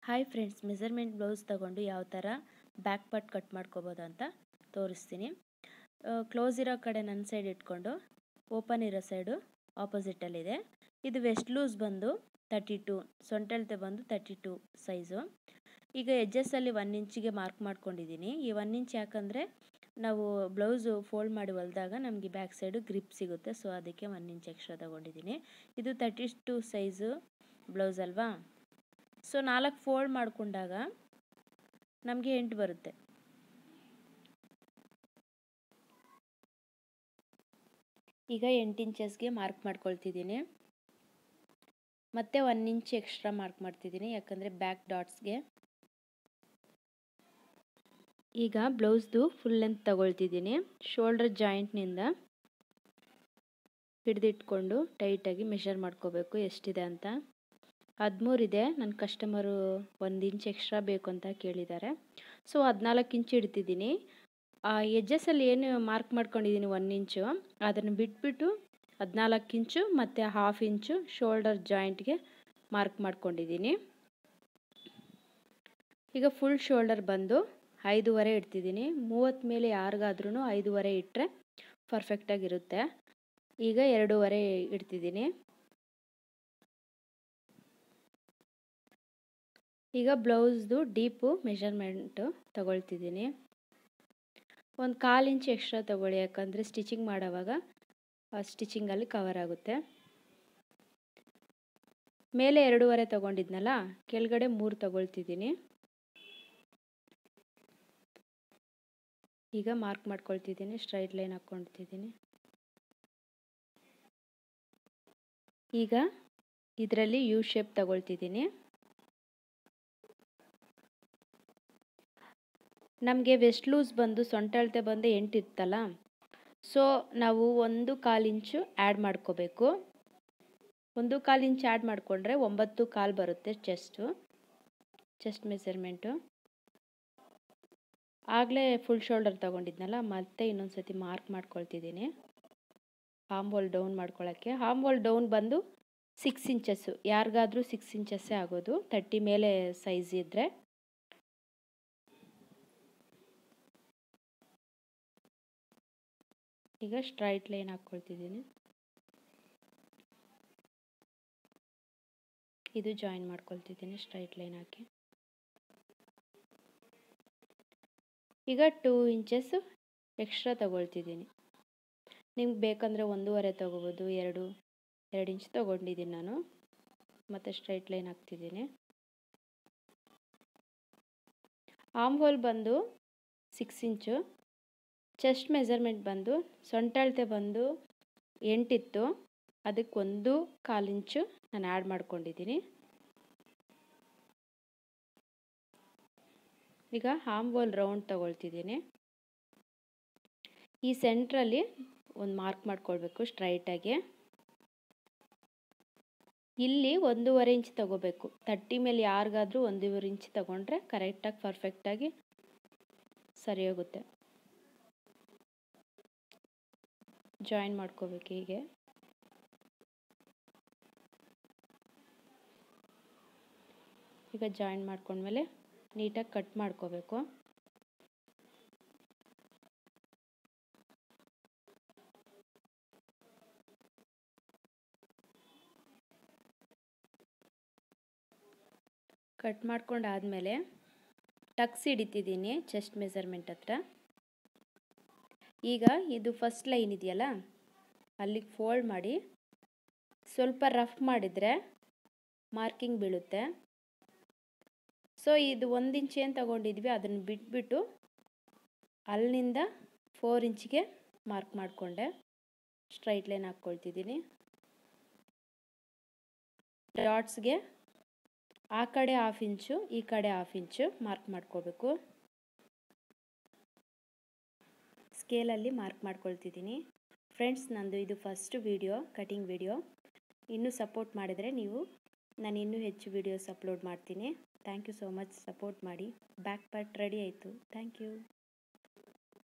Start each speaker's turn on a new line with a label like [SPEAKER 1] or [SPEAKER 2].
[SPEAKER 1] hi friends measurement blouse ತಗೊಂಡು ಯಾವ ಥರ ಬ್ಯಾಕ್ ಪಾರ್ಟ್ ಕಟ್ ಮಾಡ್ಕೋಬೋದು ಅಂತ ತೋರಿಸ್ತೀನಿ ಕ್ಲೋಸ್ ಇರೋ ಕಡೆ ನನ್ನ ಸೈಡ್ ಇಟ್ಕೊಂಡು ಓಪನ್ ಇರೋ ಸೈಡು ಆಪೋಸಿಟಲ್ಲಿದೆ ಇದು ವೆಸ್ಟ್ ಲೂಸ್ ಬಂದು ತರ್ಟಿ ಟು ಸೊಂಟಳತೆ ಬಂದು ತರ್ಟಿ ಟು ಸೈಜು ಈಗ ಎಡ್ಜಸ್ಸಲ್ಲಿ ಒನ್ ಇಂಚಿಗೆ ಮಾರ್ಕ್ ಮಾಡ್ಕೊಂಡಿದ್ದೀನಿ ಈ ಒನ್ ಇಂಚ್ ಯಾಕಂದರೆ ನಾವು ಬ್ಲೌಸು ಫೋಲ್ಡ್ ಮಾಡಿ ಹೊಲ್ದಾಗ ನಮಗೆ ಬ್ಯಾಕ್ ಸೈಡು ಗ್ರಿಪ್ ಸಿಗುತ್ತೆ ಸೊ ಅದಕ್ಕೆ ಒನ್ ಇಂಚ್ ಎಕ್ಸ್ಟ್ರಾ ತೊಗೊಂಡಿದ್ದೀನಿ ಇದು ತರ್ಟಿ ಟು ಸೈಜು ಬ್ಲೌಸ್ ಅಲ್ವಾ ಸೊ ನಾಲ್ಕು ಫೋಲ್ಡ್ ಮಾಡಿಕೊಂಡಾಗ ನಮಗೆ ಎಂಟು ಬರುತ್ತೆ ಈಗ ಎಂಟು ಇಂಚಸ್ಗೆ ಮಾರ್ಕ್ ಮಾಡ್ಕೊಳ್ತಿದ್ದೀನಿ ಮತ್ತೆ ಒನ್ ಇಂಚ್ ಎಕ್ಸ್ಟ್ರಾ ಮಾರ್ಕ್ ಮಾಡ್ತಿದ್ದೀನಿ ಯಾಕಂದರೆ ಬ್ಯಾಕ್ ಡಾಟ್ಸ್ಗೆ ಈಗ ಬ್ಲೌಸ್ದು ಫುಲ್ ಲೆಂತ್ ತಗೊಳ್ತಿದ್ದೀನಿ ಶೋಲ್ಡರ್ ಜಾಯಿಂಟ್ನಿಂದ ಹಿಡಿದಿಟ್ಕೊಂಡು ಟೈಟಾಗಿ ಮೆಷರ್ ಮಾಡ್ಕೋಬೇಕು ಎಷ್ಟಿದೆ ಅಂತ ಹದಿಮೂರಿದೆ ನನ್ನ ಕಸ್ಟಮರು ಒಂದು ಇಂಚ್ ಎಕ್ಸ್ಟ್ರಾ ಬೇಕು ಅಂತ ಕೇಳಿದ್ದಾರೆ ಸೊ ಹದಿನಾಲ್ಕು ಇಂಚು ಇಡ್ತಿದ್ದೀನಿ ಆ ಎಜ್ಜಸಲ್ಲಿ ಏನು ಮಾರ್ಕ್ ಮಾಡ್ಕೊಂಡಿದ್ದೀನಿ ಒನ್ ಇಂಚು ಅದನ್ನು ಬಿಟ್ಬಿಟ್ಟು ಹದಿನಾಲ್ಕು ಇಂಚು ಮತ್ತು ಹಾಫ್ ಇಂಚು ಶೋಲ್ಡರ್ ಜಾಯಿಂಟ್ಗೆ ಮಾರ್ಕ್ ಮಾಡ್ಕೊಂಡಿದ್ದೀನಿ ಈಗ ಫುಲ್ ಶೋಲ್ಡರ್ ಬಂದು ಐದೂವರೆ ಇಡ್ತಿದ್ದೀನಿ ಮೂವತ್ತು ಮೇಲೆ ಯಾರಿಗಾದ್ರೂ ಐದೂವರೆ ಇಟ್ಟರೆ ಪರ್ಫೆಕ್ಟಾಗಿರುತ್ತೆ ಈಗ ಎರಡೂವರೆ ಇಡ್ತಿದ್ದೀನಿ ಈಗ ಬ್ಲೌಸ್ದು ಡೀಪು ಮೆಷರ್ಮೆಂಟು ತಗೊಳ್ತಿದ್ದೀನಿ ಒಂದು ಕಾಲು ಇಂಚ್ ಎಕ್ಸ್ಟ್ರಾ ತಗೊಳ್ಳಿ ಯಾಕಂದರೆ ಸ್ಟಿಚಿಂಗ್ ಮಾಡೋವಾಗ ಆ ಸ್ಟಿಚಿಂಗಲ್ಲಿ ಕವರ್ ಆಗುತ್ತೆ ಮೇಲೆ ಎರಡೂವರೆ ತಗೊಂಡಿದ್ನಲ್ಲ ಕೆಳಗಡೆ ಮೂರು ತಗೊಳ್ತಿದ್ದೀನಿ ಈಗ ಮಾರ್ಕ್ ಮಾಡ್ಕೊಳ್ತಿದ್ದೀನಿ ಸ್ಟ್ರೈಟ್ ಲೈನ್ ಹಾಕ್ಕೊಳ್ತಿದ್ದೀನಿ ಈಗ ಇದರಲ್ಲಿ ಯು ಶೇಪ್ ತಗೊಳ್ತಿದ್ದೀನಿ ನಮಗೆ ವೆಸ್ಟ್ ಲೂಸ್ ಬಂದು ಸೊಂಟ ಅಳತೆ ಬಂದು ಎಂಟು ಇತ್ತಲ್ಲ ಸೊ ನಾವು ಒಂದು ಕಾಲು ಇಂಚು ಆ್ಯಡ್ ಮಾಡ್ಕೋಬೇಕು ಒಂದು ಕಾಲು ಇಂಚು ಆ್ಯಡ್ ಮಾಡಿಕೊಂಡ್ರೆ ಒಂಬತ್ತು ಕಾಲು ಬರುತ್ತೆ ಚೆಸ್ಟು ಚೆಸ್ಟ್ ಮೆಸರ್ಮೆಂಟು ಆಗಲೇ ಫುಲ್ ಶೋಲ್ಡರ್ ತೊಗೊಂಡಿದ್ನಲ್ಲ ಮತ್ತೆ ಇನ್ನೊಂದು ಸತಿ ಮಾರ್ಕ್ ಮಾಡ್ಕೊಳ್ತಿದ್ದೀನಿ ಹಾಮ್ ಹೋಲ್ ಡೌನ್ ಮಾಡ್ಕೊಳ್ಳೋಕ್ಕೆ ಹಾಮ್ ಹೋಲ್ ಡೌನ್ ಬಂದು ಸಿಕ್ಸ್ ಇಂಚಸ್ಸು ಯಾರಿಗಾದರೂ ಸಿಕ್ಸ್ ಇಂಚಸ್ಸೇ ಆಗೋದು ತರ್ಟಿ ಮೇಲೆ ಸೈಜ್ ಇದ್ದರೆ ಈಗ ಸ್ಟ್ರೈಟ್ ಲೈನ್ ಹಾಕ್ಕೊಳ್ತಿದ್ದೀನಿ ಇದು ಜಾಯಿನ್ ಮಾಡ್ಕೊಳ್ತಿದ್ದೀನಿ ಸ್ಟ್ರೈಟ್ ಲೈನ್ ಹಾಕಿ ಈಗ ಟೂ ಇಂಚಸ್ಸು ಎಕ್ಸ್ಟ್ರಾ ತಗೊಳ್ತಿದ್ದೀನಿ ನಿಮ್ಗೆ ಬೇಕಂದರೆ ಒಂದೂವರೆ ತೊಗೋಬೋದು ಎರಡು ಎರಡು ಇಂಚ್ ತೊಗೊಂಡಿದ್ದೀನಿ ನಾನು ಮತ್ತು ಸ್ಟ್ರೈಟ್ ಲೈನ್ ಹಾಕ್ತಿದ್ದೀನಿ ಆಮ್ ಹೋಲ್ ಬಂದು ಸಿಕ್ಸ್ ಇಂಚು ಚೆಸ್ಟ್ ಮೆಜರ್ಮೆಂಟ್ ಬಂದು ಸೊಂಟ ಅಳತೆ ಬಂದು ಎಂಟಿತ್ತು ಅದಕ್ಕೆ ಒಂದು ಕಾಲು ಇಂಚು ನಾನು ಆ್ಯಡ್ ಮಾಡ್ಕೊಂಡಿದ್ದೀನಿ ಈಗ ಹಾಮ್ ಹೋಲ್ ರೌಂಡ್ ತಗೊಳ್ತಿದ್ದೀನಿ ಈ ಸೆಂಟ್ರಲ್ಲಿ ಒಂದು ಮಾರ್ಕ್ ಮಾಡ್ಕೊಳ್ಬೇಕು ಸ್ಟ್ರೈಟಾಗಿ ಇಲ್ಲಿ ಒಂದೂವರೆ ಇಂಚ್ ತಗೋಬೇಕು ತರ್ಟಿ ಮೇಲೆ ಯಾರಿಗಾದರೂ ಒಂದೂವರೆ ಇಂಚ್ ತಗೊಂಡ್ರೆ ಕರೆಕ್ಟಾಗಿ ಪರ್ಫೆಕ್ಟಾಗಿ ಸರಿ ಹೋಗುತ್ತೆ ಜಾಯಿನ್ ಮಾಡ್ಕೋಬೇಕು ಹೀಗೆ ಈಗ ಜಾಯಿನ್ ಮಾಡ್ಕೊಂಡ್ಮೇಲೆ ನೀಟಾಗಿ ಕಟ್ ಮಾಡ್ಕೋಬೇಕು ಕಟ್ ಮಾಡ್ಕೊಂಡಾದಮೇಲೆ ಟಕ್ಸ್ ಹಿಡಿತಿದ್ದೀನಿ ಚೆಸ್ಟ್ ಮೆಜರ್ಮೆಂಟ್ ಹತ್ರ ಈಗ ಇದು ಫಸ್ಟ್ ಲೈನ್ ಇದೆಯಲ್ಲ ಅಲ್ಲಿಗೆ ಫೋಲ್ಡ್ ಮಾಡಿ ಸ್ವಲ್ಪ ರಫ್ ಮಾಡಿದರೆ ಮಾರ್ಕಿಂಗ್ ಬೀಳುತ್ತೆ ಸೊ ಇದು ಒಂದು ಇಂಚ್ ಏನು ತಗೊಂಡಿದ್ವಿ ಅದನ್ನು ಬಿಟ್ಬಿಟ್ಟು ಅಲ್ಲಿಂದ ಫೋರ್ ಇಂಚಿಗೆ ಮಾರ್ಕ್ ಮಾಡಿಕೊಂಡೆ ಸ್ಟ್ರೈಟ್ ಲೈನ್ ಹಾಕ್ಕೊಳ್ತಿದ್ದೀನಿ ಡಾಟ್ಸ್ಗೆ ಆ ಕಡೆ ಹಾಫ್ ಇಂಚು ಈ ಕಡೆ ಹಾಫ್ ಇಂಚು ಮಾರ್ಕ್ ಮಾಡ್ಕೋಬೇಕು ಸ್ಕೇಲಲ್ಲಿ ಮಾರ್ಕ್ ಮಾಡ್ಕೊಳ್ತಿದ್ದೀನಿ ಫ್ರೆಂಡ್ಸ್ ನಂದು ಇದು ಫಸ್ಟ್ ವಿಡಿಯೋ ಕಟಿಂಗ್ ವಿಡಿಯೋ ಇನ್ನೂ ಸಪೋರ್ಟ್ ಮಾಡಿದರೆ ನೀವು ನಾನು ಇನ್ನೂ ಹೆಚ್ಚು ವೀಡಿಯೋಸ್ ಅಪ್ಲೋಡ್ ಮಾಡ್ತೀನಿ thank you so much support ಮಾಡಿ ಬ್ಯಾಕ್ ಪಾರ್ಟ್ ರೆಡಿ ಆಯಿತು ಥ್ಯಾಂಕ್ ಯು